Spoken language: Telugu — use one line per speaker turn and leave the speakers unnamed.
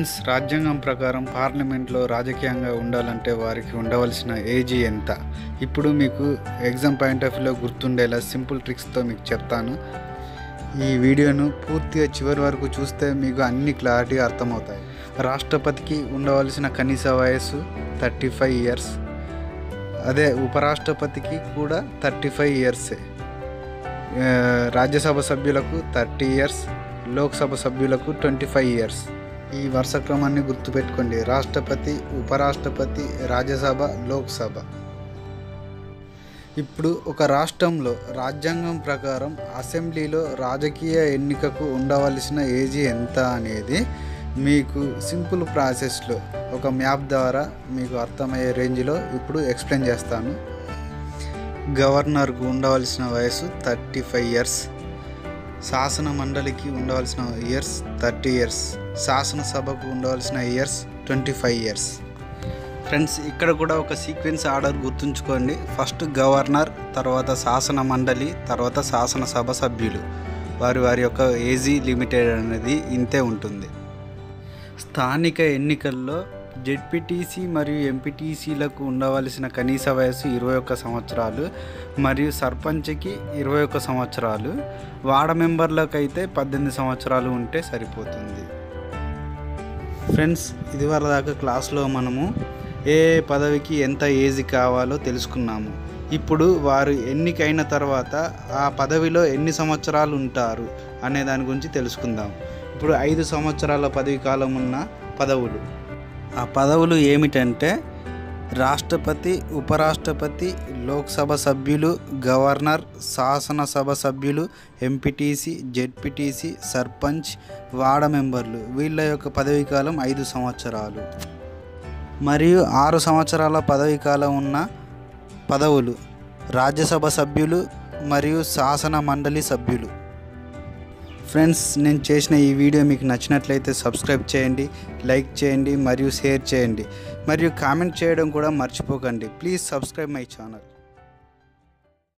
ఫ్రెండ్స్ రాజ్యాంగం ప్రకారం పార్లమెంట్లో రాజకీయంగా ఉండాలంటే వారికి ఉండవలసిన ఏజీ ఎంత ఇప్పుడు మీకు ఎగ్జామ్ పాయింట్ ఆఫ్ వ్యూలో గుర్తుండేలా సింపుల్ ట్రిక్స్తో మీకు చెప్తాను ఈ వీడియోను పూర్తిగా చివరి వరకు చూస్తే మీకు అన్ని క్లారిటీగా అర్థమవుతాయి రాష్ట్రపతికి ఉండవలసిన కనీస వయస్సు థర్టీ ఫైవ్ ఇయర్స్ అదే ఉపరాష్ట్రపతికి కూడా థర్టీ ఫైవ్ ఇయర్సే ఆ, రాజ్యసభ సభ్యులకు థర్టీ ఇయర్స్ లోక్సభ సభ్యులకు ట్వంటీ ఫైవ్ ఇయర్స్ ఈ వరుస క్రమాన్ని గుర్తుపెట్టుకోండి రాష్ట్రపతి ఉపరాష్ట్రపతి రాజ్యసభ లోక్సభ ఇప్పుడు ఒక రాష్ట్రంలో రాజ్యాంగం ప్రకారం అసెంబ్లీలో రాజకీయ ఎన్నికకు ఉండవలసిన ఏజీ ఎంత అనేది మీకు సింపుల్ ప్రాసెస్లో ఒక మ్యాప్ ద్వారా మీకు అర్థమయ్యే రేంజ్లో ఇప్పుడు ఎక్స్ప్లెయిన్ చేస్తాను గవర్నర్కు ఉండవలసిన వయసు థర్టీ ఫైవ్ ఇయర్స్ శాసన మండలికి ఉండవలసిన ఇయర్స్ థర్టీ ఇయర్స్ శాసనసభకు ఉండవలసిన years twenty five years friends ఇక్కడ కూడా ఒక సీక్వెన్స్ ఆర్డర్ గుర్తుంచుకోండి ఫస్ట్ గవర్నర్ తర్వాత శాసన మండలి తర్వాత శాసనసభ సభ్యులు వారి వారి యొక్క ఏజీ లిమిటెడ్ అనేది ఇంతే ఉంటుంది స్థానిక ఎన్నికల్లో జెడ్పీటీసీ మరియు ఎంపీటీసీలకు ఉండవలసిన కనీస వయసు ఇరవై ఒక్క సంవత్సరాలు మరియు సర్పంచ్కి ఇరవై ఒక్క సంవత్సరాలు వార్డు మెంబర్లకు అయితే పద్దెనిమిది సంవత్సరాలు ఉంటే సరిపోతుంది ఫ్రెండ్స్ ఇదివరకు దాకా క్లాస్లో మనము ఏ పదవికి ఎంత ఏజ్ కావాలో తెలుసుకున్నాము ఇప్పుడు వారు ఎన్నికైన తర్వాత ఆ పదవిలో ఎన్ని సంవత్సరాలు ఉంటారు అనే దాని గురించి తెలుసుకుందాం ఇప్పుడు ఐదు సంవత్సరాల పదవి కాలం ఉన్న పదవులు ఆ పదవులు ఏమిటంటే రాష్ట్రపతి ఉపరాష్ట్రపతి లోక్సభ సభ్యులు గవర్నర్ శాసనసభ సభ్యులు ఎంపీటీసీ జెడ్పీటీసీ సర్పంచ్ వార్డ మెంబర్లు వీళ్ళ యొక్క పదవీ కాలం ఐదు సంవత్సరాలు మరియు ఆరు సంవత్సరాల పదవీ కాలం ఉన్న పదవులు రాజ్యసభ సభ్యులు మరియు శాసన మండలి సభ్యులు ఫ్రెండ్స్ నేను చేసిన ఈ వీడియో మీకు నచ్చినట్లయితే సబ్స్క్రైబ్ చేయండి లైక్ చేయండి మరియు షేర్ చేయండి మరియు కామెంట్ చేయడం కూడా మర్చిపోకండి ప్లీజ్ సబ్స్క్రైబ్ మై ఛానల్